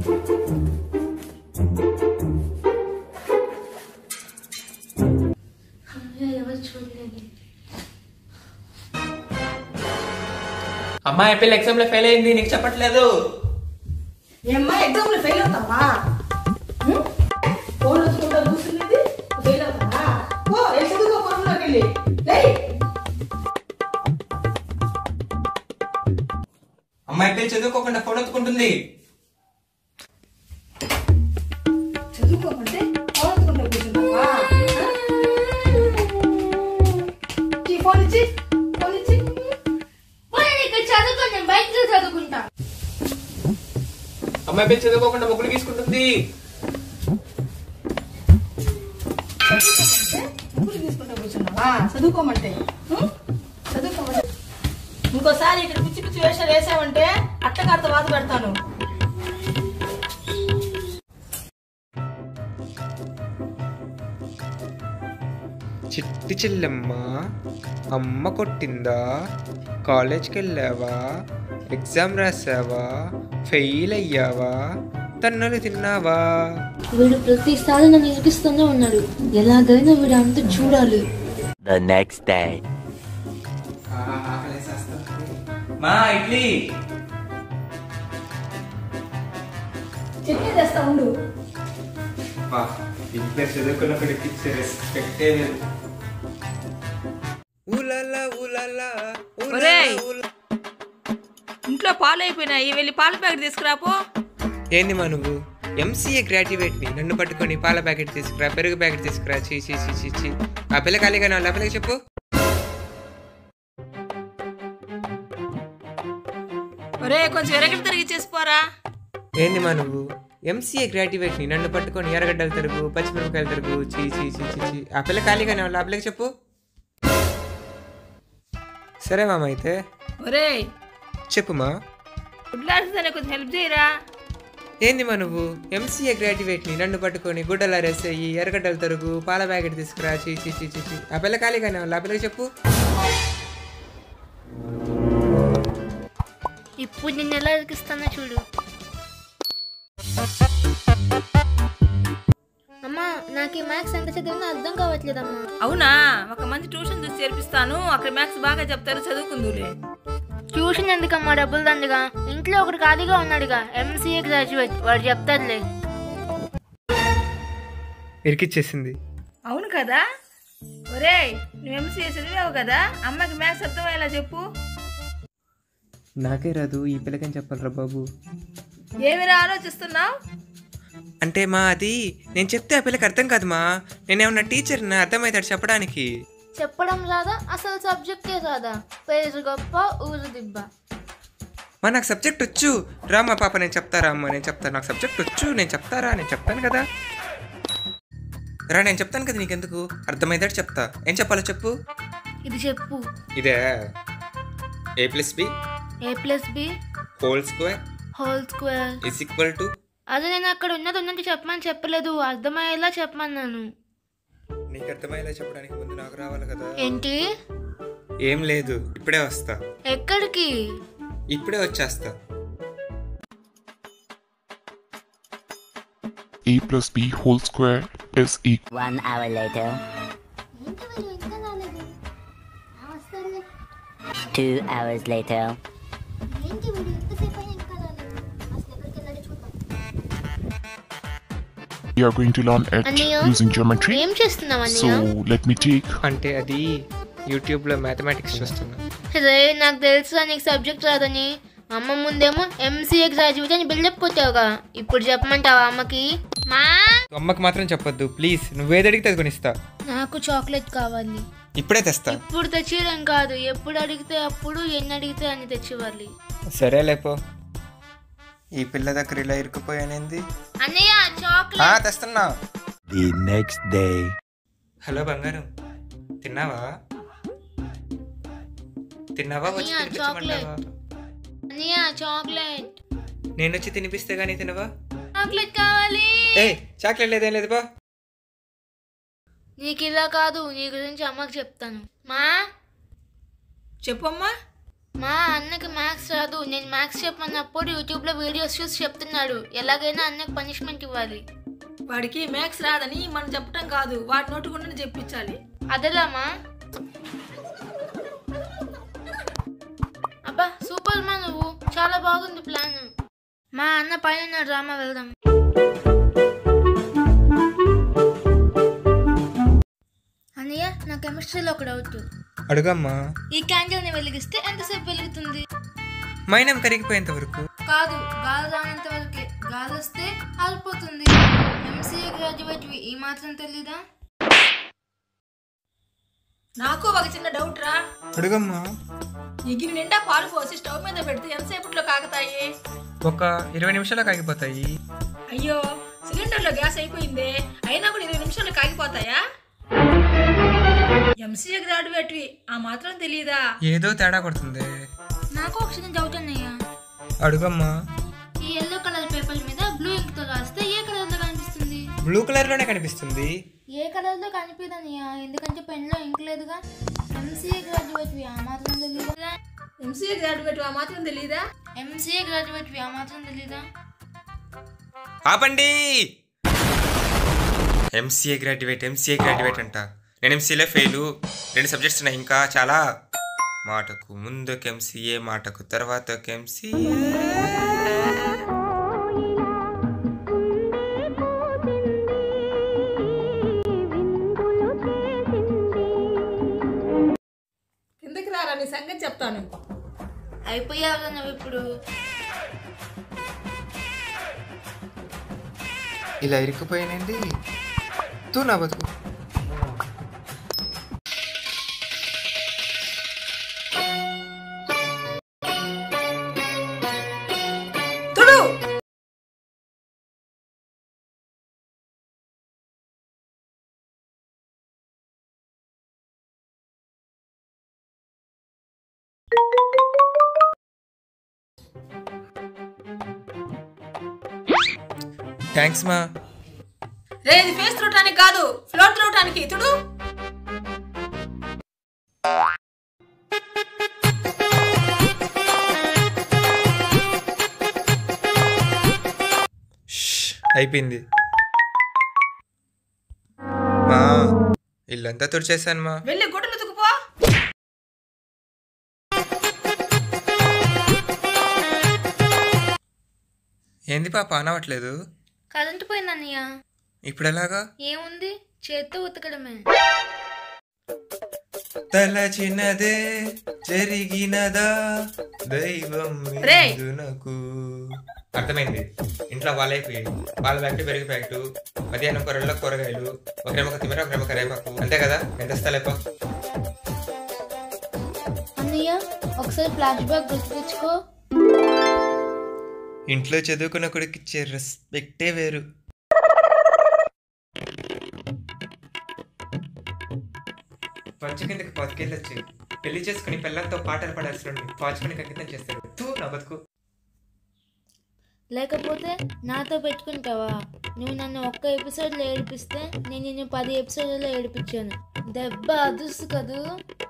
ఎవరు చూడలేదు అమ్మాయి పిల్ల ఎగ్జామ్ లో ఫెయిల్ అయింది నీకు చెప్పట్లేదు ఏమ్మా ఎగ్జామ్ లో ఫెయిల్ అవుతావా హ్మ్? ఫోన్ వచ్చుకుంటా కూర్చునేది ఫెయిల్ అవుతావా ఓ ఏ చదువుకో ఫోన్లోకి వెళ్ళి లేయ్. అమ్మాయి పిల్ల చదువుకోకుండా ఫోన్ ఎత్తుకుంటుంది చదువుకోమంటే ఫోన్ వచ్చుకుంటా కూర్చుంటావా ఆ? ఈ ఫోన్ ఇచ్చి ఫోన్ ఇచ్చి నేను ఇక్కడ చదువుకో నేను బయట చదువుకుంటా అమ్మాయి పిల్ల చదువుకోకుండా ముగ్గులు గీసుకుంటుంది చదువుకోమంటే ముగ్గురు తీసుకుంటా కూర్చున్నావా చదువుకోమంటే హ్మ్? చదువుకోమంటే ఇంకోసారి ఇక్కడ పిచ్చి పిచ్చి వేషాలు వేసావంటే అట్టగారితో బాధ పెడతాను చిట్టి చెల్లెమ్మ అమ్మ కొట్టిందా కాలేజ్కి వెళ్ళావా ఎగ్జామ్ రాసావా ఫెయిల్ అయ్యావా తన్నులు తిన్నావా వీడు ప్రతిసారి నన్ను ఇరికిస్తూనే ఉన్నాడు ఎలాగైనా వీడు అంత చూడాలి The next day. మా ఇడ్లీ చట్నీ తెస్తా ఉండు బా, ఇంట్లో చదువుకున్నప్పటికి రెస్పెక్టే లేదు ఊలలా ఊలలా ఒరేయ్! ఇంట్లో పాలు అయిపోయినాయి వెళ్ళి పాల ప్యాకెట్ తీసుకురాపో ఏంది మా నువ్వు ఎంసీఏ గ్రాడ్యుయేట్ ని నన్ను పట్టుకొని పాల ప్యాకెట్ తీసుకురా పెరుగు ప్యాకెట్ తీసుకురా చీ చీ చీ చీ చీ ఆ పిల్ల ఖాళీగా నా పిల్లకి చెప్పు ఒరే కొంచెం ఎరగడి తిరిగి చేసుకోరా ఏంది మా నువ్వు ఎంసీఏ గ్రాడ్యుయేట్ ని నన్ను పట్టుకొని ఎర్రగడ్డలు తరుగు పచ్చిమిరపకాయలు తరుగు చీ చీ చీ చీ చీ ఆ పిల్ల ఖాళీగానే వాళ్ళ ఆ పిల్లకి చెప్పు సరే మామ అయితే ఒరే చెప్పుమా గుడ్లాడుతుందనే కొంచెం హెల్ప్ చేయరా ఏంది మా నువ్వు ఎంసీఏ గ్రాడ్యుయేట్ ని నన్ను పట్టుకొని గుడ్డలు అరేసేయి ఎర్రగడ్డలు తరుగు పాల ప్యాకెట్ తీసుకురా చీ చీ చీ చీ చీ ఆ పిల్ల ఖాళీగానే వాళ్ళ ఆ పిల్లకి చెప్పు ఇప్పుడు నేను ఎలా ఇరికిస్తానో చూడు అమ్మా నాకు ఈ మ్యాథ్స్ ఎంత చదివినా అర్థం కావట్లేదమ్మా అవునా ఒక మంచి ట్యూషన్ చూసి చేర్పిస్తాను అక్కడ మ్యాథ్స్ బాగా చెప్తారు చదువుకుందులే ట్యూషన్ ఎందుకమ్మా డబ్బులు దండగా ఇంట్లో ఒకటి ఖాళీగా ఉన్నాడుగా ఎంసీఏ గ్రాడ్యుయేట్ వాడు చెప్తాడులే ఇరికిచ్చేసింది అవును కదా ఒరే నువ్వు ఎంసీఏ చదివావు కదా అమ్మకి మ్యాథ్స్ అర్థమయ్యేలా చెప్పు నాకే రాదు ఈ పిల్లకని చెప్పాలరా బాబు ఏమిరా ఆలోచిస్తున్నావు అంటే మా అది నేను చెప్తే ఆ పిల్లకి అర్థం కాదు మా నేనేమన్నా టీచర్ నా అర్థమవుతాడు చెప్పడానికి చెప్పడం రాదా అసలు సబ్జెక్టే రాదా పేరు గొప్ప ఊరు దిబ్బ మా నాకు సబ్జెక్ట్ వచ్చు రామ్మా పాప నేను చెప్తారా అమ్మ నేను చెప్తాను నాకు సబ్జెక్ట్ వచ్చు నేను చెప్తారా నేను చెప్తాను కదా రా నేను చెప్తాను కదా నీకెందుకు అర్థమయ్యేటట్టు చెప్తా ఏం చెప్పాలో చెప్పు ఇది చెప్పు ఇదే A plus B A plus B whole square whole square is equal to అదే నేను అక్కడ ఉన్నది ఉన్నట్టు చెప్పమని చెప్పలేదు అర్థమయ్యేలా చెప్పమన్నాను నీకు అర్థమయ్యేలా చెప్పడానికి ముందు నాకు రావాలి కదా ఏంటి ఏం లేదు ఇప్పుడే వస్తా ఎక్కడికి ఇప్పుడే వచ్చేస్తా a plus b whole square is equal One hour later. Two hours later. we are going to learn it Aniya? using geometry ఏం చేస్తున్నావు so అన్నయ్య let me take అంటే అది యూట్యూబ్లో మ్యాథమెటిక్స్ చూస్తున్నా రే నాకు తెలుసు నీకు సబ్జెక్ట్ రాదని అమ్మ ముందేమో ఎంసీఏ గ్రాడ్యుయేట్ అని బిల్డప్ కొట్టావుగా ఇప్పుడు చెప్పమంటావా అమ్మకి మా అమ్మకి మాత్రం చెప్పొద్దు ప్లీజ్ నువ్వేది అడిగితే అది కొనిస్తా నాకు చాక్లెట్ కావాలి ఇప్పుడే తెస్తా ఇప్పుడు తెచ్చిరం కాదు ఎప్పుడు అడిగితే అప్పుడు ఎన్ని అడిగితే అని తెచ్చివ్వాలి సరే లేపో ఈ పిల్ల దగ్గర ఇలా ఇరుక్కుపోయానేంది అన్నయ్య చాక్లెట్ ఆ, తెస్తున్నా The next day. హలో బంగారం తిన్నావా తిన్నావా వచ్చి అన్నయ్య, తినిపించమంటావా అన్నయ్య చాక్లెట్ నేను వచ్చి తినిపిస్తే గానీ తినవా చాక్లెట్ కావాలి ఏ చాక్లెట్ లేదేం లేదు బా నీకు ఇలా కాదు నీ గురించి అమ్మకి చెప్తాను మా చెప్పమ్మా మా అన్నకి మ్యాథ్స్ రాదు నేను మ్యాథ్స్ చెప్పమన్నప్పుడు యూట్యూబ్లో వీడియోస్ చూసి చెప్తున్నాడు ఎలాగైనా అన్నకి పనిష్మెంట్ ఇవ్వాలి వాడికి మ్యాథ్స్ రాదని మనం చెప్పటం కాదు వాడి నోటుకుండానే చెప్పించాలి అదేలామా అబ్బా సూపర్ మా నువ్వు చాలా బాగుంది ప్లాన్ మా అన్న పైన డ్రామా వెళ్దాం అన్నయ్య నా కెమిస్ట్రీలో ఒక డౌట్ అడుగమ్మా ఈ క్యాండిల్ని వెలిగిస్తే ఎంతసేపు వెలుగుతుంది మైనం కరిగిపోయేంత వరకు కాదు గాలి రానంత వరకే గాలి వస్తే ఆరిపోతుంది ఎంసీఏ గ్రాడ్యుయేట్ ఈ మాత్రం తెలీదా నాకు ఒక చిన్న డౌట్ రా అడుగమ్మా ఎగిరి నిండా పాలు పోసి స్టవ్ మీద పెడితే ఎంతసేపట్లో కాకతాయి ఒక ఇరవై నిమిషాలకు ఆగిపోతాయి అయ్యో సిలిండర్లో గ్యాస్ అయిపోయిందే అయినా కూడా ఇరవై నిమిషాలు కాగిపోతాయా ఎంసీఏ గ్రాడ్యుయేట్వి ఆ మాత్రం తెలియదా ఏదో తేడా కొడుతుంది నాకు ఒక చిన్న డౌట్ అన్నయ్య అడుగమ్మా ఈ ఎల్లో కలర్ పేపర్ మీద బ్లూ ఇంక్ తో రాస్తే ఏ కలర్ లో కనిపిస్తుంది బ్లూ కలర్ లోనే కనిపిస్తుంది ఏ కలర్ లో కనిపిదన్నయ్య ఎందుకంటే పెన్ లో ఇంక్ లేదుగా ఎంసీఏ గ్రాడ్యుయేట్ ఆ మాత్రం తెలీదా ఎంసీఏ గ్రాడ్యుయేట్ ఆ మాత్రం తెలియదా ఎంసీఏ గ్రాడ్యుయేట్ ఆ మాత్రం తెలీదా ఆపండి ఎంసీఏ గ్రాడ్యుయేట్ ఎంసీఏ గ్రాడ్యుయేట్ అంట నేను ఎంసీఏలో ఫెయిల్ రెండు సబ్జెక్ట్స్ ఉన్నాయి ఇంకా చాలా మాటకు ముందుకు ఎంసీఏ మాటకు తర్వాత ఎంసీఏ కిందకి రారా నీ సంగతి చెప్తాను అయిపోయావు నువ్వు ఇప్పుడు ఇలా ఇరుక్కుపోయానండి తూ నా బతుకు తుడు థ్యాంక్స్ మా రే ఇది ఫేస్ త్రూటానికి కాదు ఫ్లోర్ త్రూటానికి తుడు ష్, అయిపోయింది మా ఇల్లంతా తుడిచేసాను మా వెళ్ళి గుడ్డలు తుకుపో ఏంది పాప అనవట్లేదు కరెంట్ పోయిందన్నయ్య ఇప్పుడు ఎలాగా ఏముంది చేత్తో ఉతకడమే తలచినదే జరిగినదా దైవం రేయ్. నాకు అర్థమైంది ఇంట్లో వాళ్ళైపోయి వాళ్ళ ప్యాకెట్ పెరిగి ప్యాకెట్ మధ్యాహ్నం కూరల్లో కూరగాయలు ఒకరేమో కొత్తిమీర ఒకరేమో కరేపాకు అంతే కదా ఎంత స్థలేపో అన్నయ్య ఒకసారి ఫ్లాష్ బ్యాక్ గుర్తు తెచ్చుకో ఇంట్లో చదువుకున్న కొడుకు ఇచ్చే రెస్పెక్టే వేరు పంచ కిందకి బతికెళ్ళొచ్చి పెళ్లి చేసుకుని పిల్లలతో పాటలు పాడాల్సిన పాచుకుని అంకితం చేస్తాడు తూ నా బతుకు లేకపోతే నాతో పెట్టుకుంటావా నువ్వు నన్ను ఒక్క ఎపిసోడ్లో ఏడిపిస్తే నేను నిన్ను పది ఎపిసోడ్లలో ఏడిపించాను దెబ్బ అదుసు కదూ